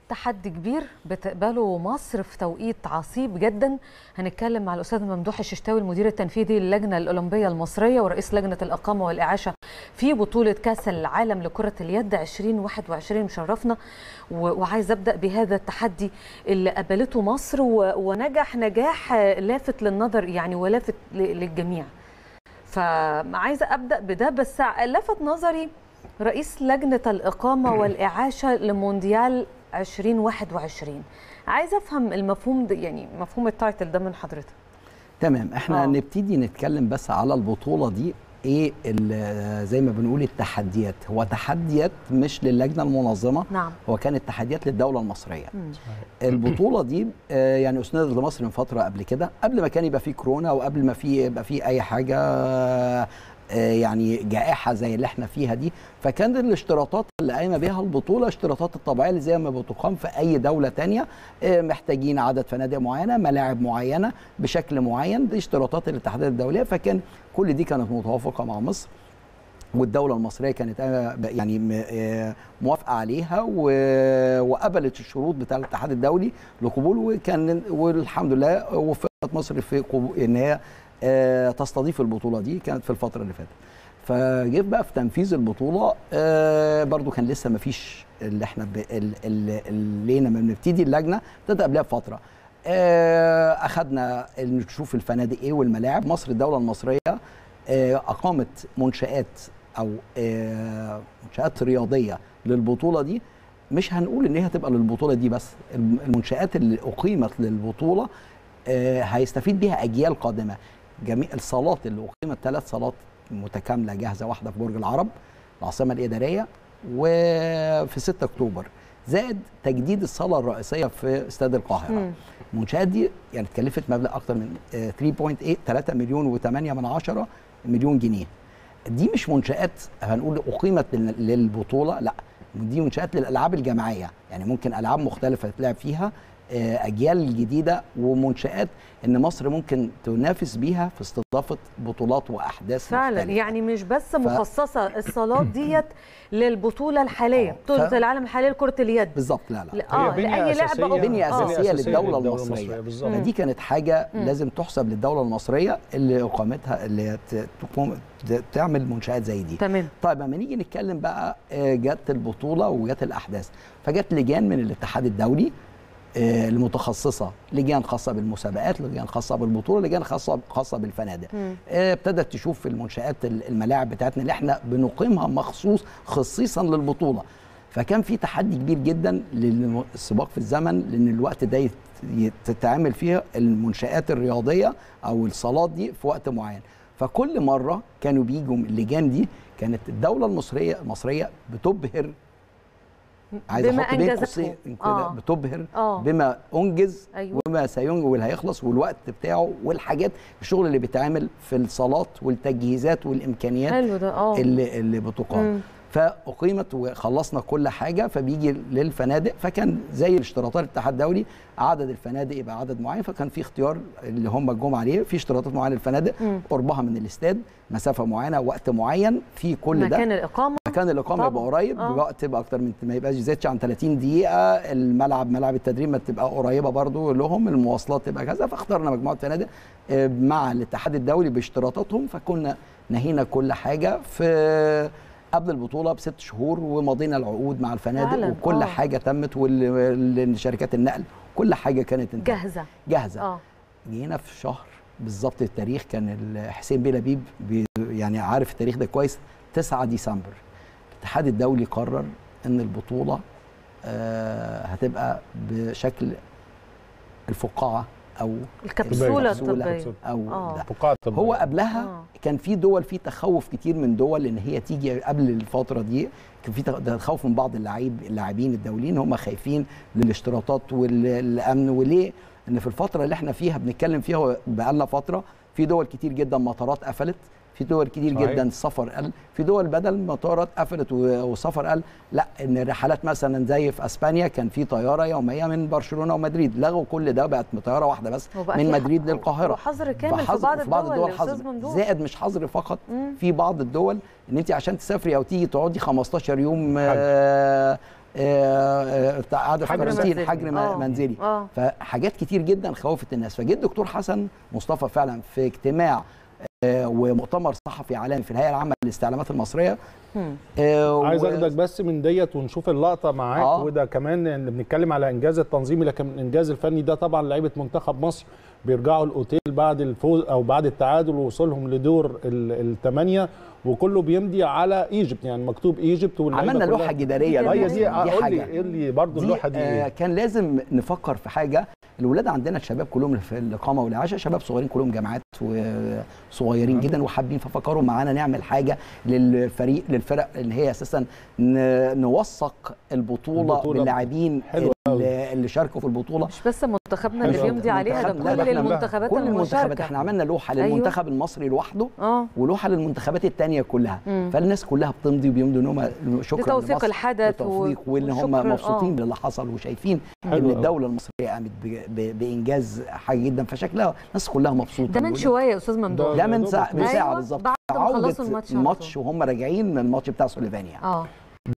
تحدي كبير بتقبله مصر في توقيت عصيب جدا هنتكلم مع الاستاذ ممدوح الششتاوي المدير التنفيذي للجنه الاولمبيه المصريه ورئيس لجنه الاقامه والاعاشه في بطوله كاس العالم لكره اليد 2021 مشرفنا وعايز ابدا بهذا التحدي اللي قبلته مصر ونجح نجاح لافت للنظر يعني ولافت للجميع فعايزه ابدا بده بس لفت نظري رئيس لجنه الاقامه والاعاشه لمونديال 2021 عايزه افهم المفهوم ده يعني مفهوم التايتل ده من حضرتك تمام احنا أوه. نبتدي نتكلم بس على البطوله دي ايه زي ما بنقول التحديات هو تحديات مش للجنه المنظمه نعم. هو كانت تحديات للدوله المصريه مم. البطوله دي يعني اسندت لمصر من فتره قبل كده قبل ما كان يبقى في كورونا وقبل ما في يبقى في اي حاجه يعني جائحه زي اللي احنا فيها دي فكان الاشتراطات اللي قايمه بها البطوله اشتراطات الطبيعيه اللي زي ما بتقام في اي دوله تانية محتاجين عدد فنادق معينه ملاعب معينه بشكل معين دي اشتراطات الاتحادات الدوليه فكان كل دي كانت متوافقه مع مصر والدولة المصرية كانت يعني موافقة عليها وقبلت الشروط بتاع الاتحاد الدولي لقبول وكان والحمد لله وفقت مصر في ان هي تستضيف البطوله دي كانت في الفتره اللي فاتت فجه بقى في تنفيذ البطوله برضو كان لسه ما فيش اللي احنا اللي لما بنبتدي اللجنه ابتدى قبلها بفتره اخذنا نشوف الفنادق ايه والملاعب مصر الدوله المصريه اقامت منشات او منشات رياضيه للبطوله دي مش هنقول ان هي هتبقى للبطوله دي بس المنشات اللي اقيمت للبطوله هيستفيد بيها اجيال قادمه جميع الصالات اللي اقيمت ثلاث صالات متكامله جاهزه واحده في برج العرب العاصمه الاداريه وفي 6 اكتوبر زائد تجديد الصاله الرئيسيه في استاد القاهره المنشات دي يعني اتكلفت مبلغ اكثر من 3.8 3 مليون و8 من عشرة مليون جنيه دي مش منشات هنقول اقيمت للبطوله لا دي منشات للالعاب الجماعيه يعني ممكن العاب مختلفه تلعب فيها اجيال جديده ومنشات ان مصر ممكن تنافس بيها في استضافه بطولات واحداث فعلا مختلفة. يعني مش بس مخصصه ف... الصالات ديت للبطوله الحاليه بطوله ف... العالم الحاليه لكره اليد بالظبط لا لا اه لاي لعبه بنيه اساسيه, أساسية للدوله, للدولة المصريه, المصرية. فدي كانت حاجه مم. لازم تحسب للدوله المصريه اللي اقامتها اللي تقوم تعمل منشات زي دي تمام طيب لما نيجي نتكلم بقى جت البطوله وجت الاحداث فجت لجان من الاتحاد الدولي المتخصصه لجان خاصه بالمسابقات لجان خاصه بالبطوله لجان خاصه خاصه بالفنادق ابتدت تشوف المنشات الملاعب بتاعتنا اللي احنا بنقيمها مخصوص خصيصا للبطوله فكان في تحدي كبير جدا للسباق في الزمن لان الوقت ده تتعمل فيه المنشات الرياضيه او الصالات دي في وقت معين فكل مره كانوا بيجوا اللجان دي كانت الدوله المصريه المصريه بتبهر عايز بما احط بين أنجزته. قوسين كده آه. بتبهر آه. بما انجز أيوة. وما سينجز واللي هيخلص والوقت بتاعه والحاجات الشغل اللي بيتعمل في الصالات والتجهيزات والامكانيات حلو ده اه اللي اللي بتقام مم. فاقيمت وخلصنا كل حاجه فبيجي للفنادق فكان زي الاشتراطات الاتحاد الدولي عدد الفنادق يبقى عدد معين فكان في اختيار اللي هم جم عليه في اشتراطات معينه للفنادق مم. قربها من الاستاد مسافه معينه وقت معين في كل ده مكان الاقامه مكان الاقامه طبعاً. يبقى قريب آه. بوقت يبقى اكتر من ما يبقاش يزيدش عن 30 دقيقه الملعب ملعب التدريب ما تبقى قريبه برضو لهم المواصلات تبقى كذا فاخترنا مجموعه فنادق آه، مع الاتحاد الدولي باشتراطاتهم فكنا نهينا كل حاجه في قبل البطوله بست شهور ومضينا العقود مع الفنادق فعلاً، وكل آه. حاجه تمت وشركات النقل كل حاجه كانت انتهت. جاهزه جاهزه اه جينا في شهر بالظبط التاريخ كان ال- حسين بيه لبيب بي يعني عارف التاريخ ده كويس 9 ديسمبر الاتحاد الدولي قرر ان البطوله آه هتبقى بشكل الفقاعه او الكبسوله الكبسولة الطبيه او آه. ده. فقاعة طبية. هو قبلها آه. كان في دول في تخوف كتير من دول ان هي تيجي قبل الفتره دي كان في تخ- تخوف من بعض اللاعب اللاعبين الدوليين هم خايفين للاشتراطات والامن وليه ان في الفتره اللي احنا فيها بنتكلم فيها بقالنا فتره في دول كتير جدا مطارات قفلت في دول كتير صحيح. جدا السفر قل في دول بدل مطارات قفلت و- والسفر قل لا ان الرحلات مثلا زي في اسبانيا كان في طياره يوميه من برشلونه ومدريد لغوا كل ده بقت طياره واحده بس وبقى من في مدريد ح- للقاهره وحظر كامل في فحظر- بعض في بعض الدول الدول يا أستاذ حظر ممدوح. زائد مش حظر فقط مم. في بعض الدول ان انت عشان تسافري او تيجي تقعدي 15 يوم آه آه، آه، بتاع قعده في حجر كارانتين منزلي. حجر م- آه. منزلي اه فحاجات كتير جدا خوفت الناس فجه الدكتور حسن مصطفى فعلا في اجتماع آه، ومؤتمر صحفي عالمي في الهيئه العامه للاستعلامات المصريه مم. آه، عايز و- اخدك بس من ديت ونشوف اللقطه معاك آه. وده كمان اللي بنتكلم على انجاز التنظيمي لكن الانجاز الفني ده طبعا لعيبه منتخب مصر بيرجعوا الاوتيل بعد الفوز او بعد التعادل ووصولهم لدور الثمانيه وكله بيمضي على ايجيبت يعني مكتوب ايجيبت واللعيبة عملنا كلها- لوحه جداريه هي للناس. دي قول لي حاجه قول لي برضه دي اللوحه دي آه ايه كان لازم نفكر في حاجه الولاد عندنا الشباب كلهم في الاقامه والاعاشه شباب صغيرين كلهم جامعات وصغيرين جدا وحابين ففكروا معانا نعمل حاجه للفريق للفرق اللي هي اساسا ن- نوثق البطوله, البطولة. باللاعبين حلو اللي, اللي شاركوا في البطوله مش بس منتخبنا اللي حلو. بيمضي عليها ده منتخبنا- لا، كل ده إحنا- المنتخبات كل المنتخبات المشاركه احنا عملنا لوحه أيوة. للمنتخب المصري لوحده اه ولوحه للمنتخبات الثانيه كلها مم. فالناس كلها بتمضي وبيمضوا ان هم شكرا لتوثيق لمصر الحدث و- وتوثيق وان هم والشكر، مبسوطين آه. باللي حصل وشايفين حلو ان أوي. الدوله المصريه قامت ب- ب- بانجاز حاجه جدا فشكلها الناس كلها مبسوطه ده من الولاد. شويه يا استاذ ممدوح ده من دوبك. ساعه من ساعه أيوة، بالظبط بعد ما عودة خلصوا الماتش على الماتش وهم راجعين من الماتش بتاع سليفانيا اه